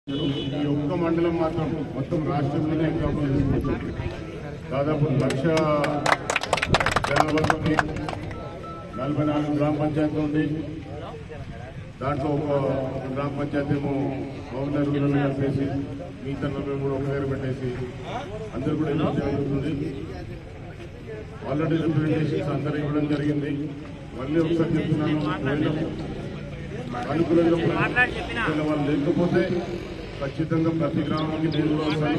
ఈ ఒక్క మండలం మాత్రం మొత్తం రాష్ట్రంలోనే ఎక్కువ తీసుకుంటుంది దాదాపు లక్ష జనాభాతో నలభై నాలుగు గ్రామ పంచాయతీలు ఉంది దాంట్లో ఒక ఒక గ్రామ పంచాయతీ ఏమో గవర్నర్ రూరల్ కలిపేసి మిగతా నలభై మూడు ఒక దగ్గర పెట్టేసి అందరూ కూడా ఇబ్బంది జరుగుతుంది ఆల్రెడీ రిప్రజెంటేషన్స్ అందరూ ఇవ్వడం జరిగింది మళ్ళీ ఒకసారి చెప్తున్నాను ఒకవేళ అనుకూలంగా ఒకవేళ వాళ్ళు లేకపోతే ఖచ్చితంగా ప్రతి గ్రామానికి నేను కూడా వస్తాను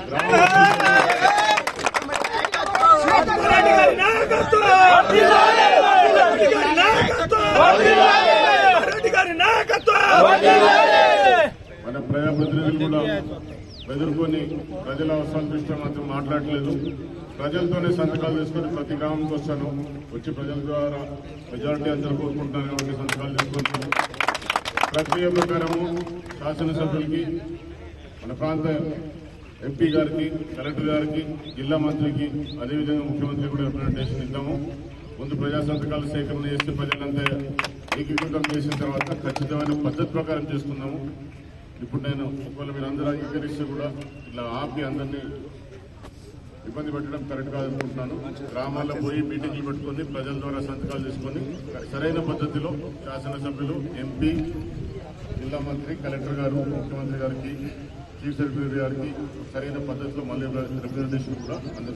రెడ్డి గారి నాయకత్వం రెడ్డి గారి నాయకత్వం రెడ్డి గారి నాయకత్వం మన ప్రజాప్రతినిధులు కూడా ఎదుర్కొని ప్రజల అవసరాల దృష్ట్యా మాత్రం మాట్లాడలేదు ప్రజలతోనే సంతకాలు తీసుకొని ప్రతి గ్రామంకి వస్తాను వచ్చి ప్రజల ద్వారా మెజారిటీ అందరూ కోరుకుంటున్నారు కాబట్టి సంతకాలు తీసుకుంటాను ప్రక్రియ ప్రకారము శాసనసభ్యులకి మన ప్రాంత ఎంపీ గారికి కలెక్టర్ గారికి జిల్లా మంత్రికి అదేవిధంగా ముఖ్యమంత్రి కూడా రిప్రజెంటేషన్ ఇద్దాము ముందు ప్రజా సంతకాల సేకరణ చేస్తే ప్రజలంతా ఏకీకృతం చేసిన తర్వాత ఖచ్చితమైన పద్ధతి ప్రకారం చేసుకుందాము ఇప్పుడు నేను ఒకవేళ మీరు అందరూ అంగీకరిస్తే కూడా ఇలా ఆపి అందరినీ ఇబ్బంది పెట్టడం కరెక్ట్ కాదనుకుంటున్నాను గ్రామాల్లో పోయి మీటింగ్లు పెట్టుకొని ప్రజల ద్వారా సంతకాలు తీసుకొని సరైన పద్ధతిలో శాసనసభ్యులు ఎంపీ జిల్లా మంత్రి కలెక్టర్ గారు ముఖ్యమంత్రి గారికి చీఫ్ సెక్రటరీ గారికి సరైన పద్ధతిలో మళ్ళీ రిప్రజెంటేషన్ కూడా అందజేస్తాను